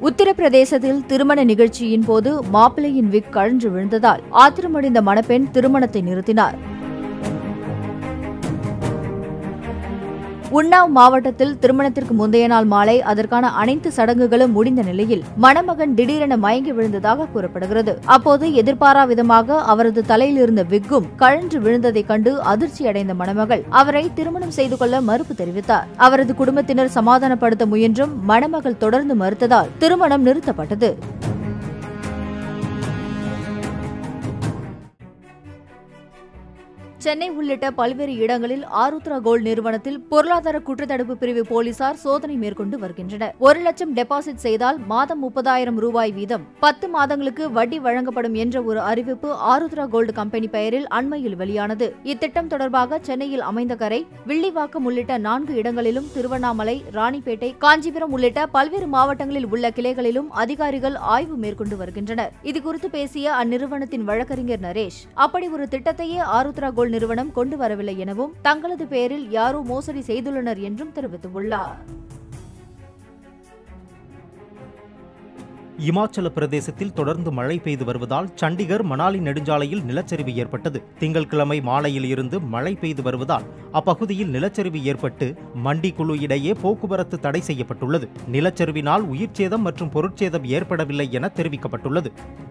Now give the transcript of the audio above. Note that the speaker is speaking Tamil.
உத்தரப்பிரதேசத்தில் திருமண நிகழ்ச்சியின் போது மாப்பிள்ளையின் விக் கழன்று விழுந்ததால் ஆத்திரமடைந்த மணப்பெண் திருமணத்தை நிறுத்தினார் உன்னாவ் மாவட்டத்தில் திருமணத்திற்கு முந்தைய நாள் மாலை அதற்கான அனைத்து சடங்குகளும் முடிந்த நிலையில் மணமகன் திடீரென மயங்கி விழுந்ததாக கூறப்படுகிறது அப்போது எதிர்பாரா விதமாக அவரது தலையில் இருந்த விக்கும் கழன்று விழுந்ததைக் கண்டு அதிர்ச்சியடைந்த மணமகள் அவரை திருமணம் செய்து கொள்ள மறுப்பு தெரிவித்தார் அவரது குடும்பத்தினர் சமாதானப்படுத்த முயன்றும் மணமகள் தொடர்ந்து மறுத்ததால் திருமணம் நிறுத்தப்பட்டது சென்னை உள்ளிட்ட பல்வேறு இடங்களில் ஆருத்ரா கோல்ட் நிறுவனத்தில் பொருளாதார குற்றத்தடுப்பு பிரிவு போலீசார் சோதனை மேற்கொண்டு வருகின்றனர் ஒரு லட்சம் டெபாசிட் செய்தால் மாதம் முப்பதாயிரம் ரூபாய் வீதம் பத்து மாதங்களுக்கு வட்டி வழங்கப்படும் என்ற ஒரு அறிவிப்பு ஆருத்ரா கோல்டு கம்பெனி பெயரில் அண்மையில் வெளியானது இத்திட்டம் தொடர்பாக சென்னையில் அமைந்த கரை வில்லிவாக்கம் உள்ளிட்ட நான்கு இடங்களிலும் திருவண்ணாமலை ராணிப்பேட்டை காஞ்சிபுரம் உள்ளிட்ட பல்வேறு மாவட்டங்களில் உள்ள கிளைகளிலும் அதிகாரிகள் ஆய்வு மேற்கொண்டு வருகின்றனர் இதுகுறித்து பேசிய அந்நிறுவனத்தின் வழக்கறிஞர் நரேஷ் அப்படி ஒரு திட்டத்தையே ஆருத்ரா கோல்ட் நிறுவனம் கொண்டு வரவில்லை எனவும் தங்களது பெயரில் யாரோ மோசடி செய்துள்ளனர் என்றும் தெரிவித்துள்ளார் இமாச்சல பிரதேசத்தில் தொடர்ந்து மழை பெய்து வருவதால் சண்டிகர் மணாலி நெடுஞ்சாலையில் நிலச்சரிவு ஏற்பட்டது திங்கட்கிழமை மாலையில் இருந்து மழை பெய்து வருவதால் அப்பகுதியில் நிலச்சரிவு ஏற்பட்டு மண்டி குழு இடையே போக்குவரத்து தடை செய்யப்பட்டுள்ளது நிலச்சரிவினால் உயிர்ச்சேதம் மற்றும் பொருட்சேதம் ஏற்படவில்லை என தெரிவிக்கப்பட்டுள்ளது